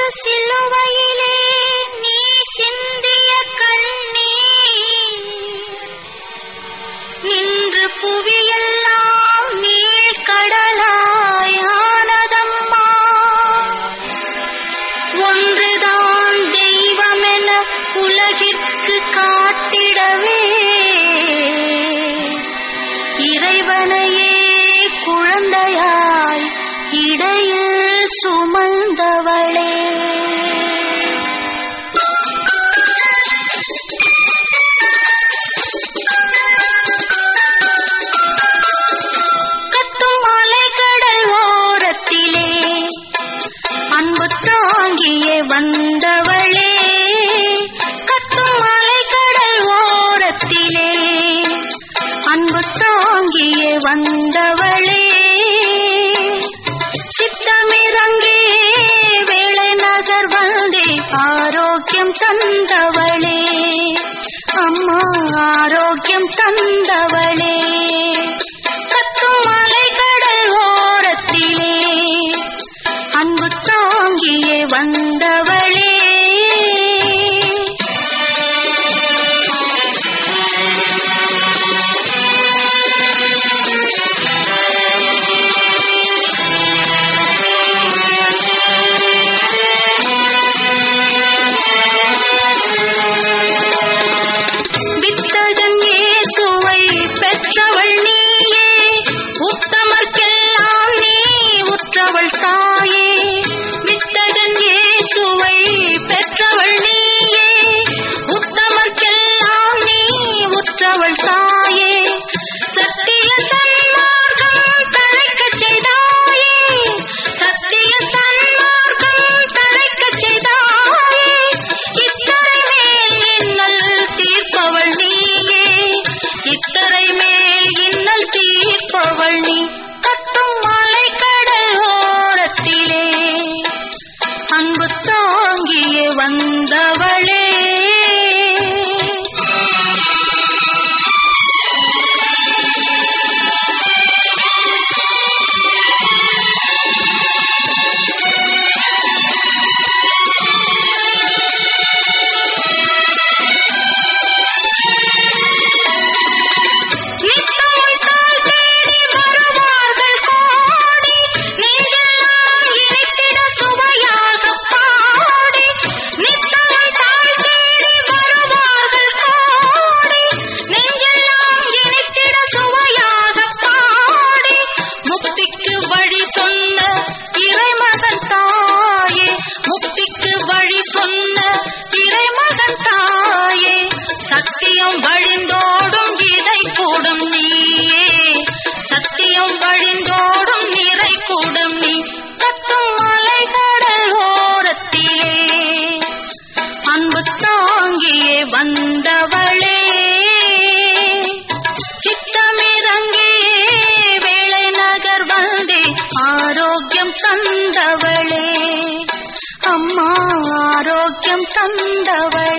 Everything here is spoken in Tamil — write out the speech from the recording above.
சிலுவையிலே நீ சிந்திய கண்ணீர் நின்று புவியெல்லாம் நீழ்கடலாயானதம்மா ஒன்றுதான் தெய்வமென உலகிற்கு காட்டிடவே இறைவனையே குழந்தையாய் இடையில் சுமந்தவளே கத்தும் அலைக்கடல் ஓரத்திலே அன்பு தாங்கியே வந்தவளே கத்தும் அலைக்கடல் ஓரத்திலே அன்பு தாங்கியே வந்தவளே சித்தமிறங்கே வேளை நகர் வந்தே ஆரோக்கியம் தந்தவளே அம்மா ஆரோக்கியம் தந்தவளே கத்தும் அலைக்கடல் ஓரத்திலே அன்பு தாங்கியே வந்தவளே வித்தகன் இயேசுவை பெற்றவள் நீயே உத்தமர்க்கெல்லாம் நீ உற்றவள் தாயே வித்தகன் இயேசுவை பெற்றவள் நீயே உத்தமர்க்கெல்லாம் நீ உற்றவள் தாயே சத்திய சன்மார்க்கம் தழைக்கச் செய்தாயே சத்திய சன்மார்க்கம் தழைக்கச் செய்தாயே இத்தனை மேல் இன்னல் தீர்ப்பவள் நீயே இத்தரை மேல் இன்னல் தீர்ப்பவள் நீ கட்டும் மலை கடல் ஓரத்திலே அன்பு தாங்கியே வந்தவளே நித்தமும் தாய் தேடி வருவார்கள் கோடி நெஞ்செல்லாம் இனித்திட சுவையாகப் பாடி நித்தமும் தாய் தேடி வருவார்கள் கோடி நெஞ்செல்லாம் இனித்திட சுவையாகப் பாடி முக்திக்கு வழி சொன்ன இறைமகன் தாயே முக்திக்கு வழி சொன்ன இறைமகன் தாயே சத்தியம் வழிந்தோடும் இதை கூடும் நீயே சத்தியம் வழிந்தோடும் நிறை கூடும் நீ கத்தும் மலை கடல் ஓரத்திலே அன்பு தாங்கியே வந்தவளே சித்தமிறங்கே வேளை நகர் வந்தே ஆரோக்கியம் தந்தவளே அம்மா ஆரோக்கியம் தந்தவளே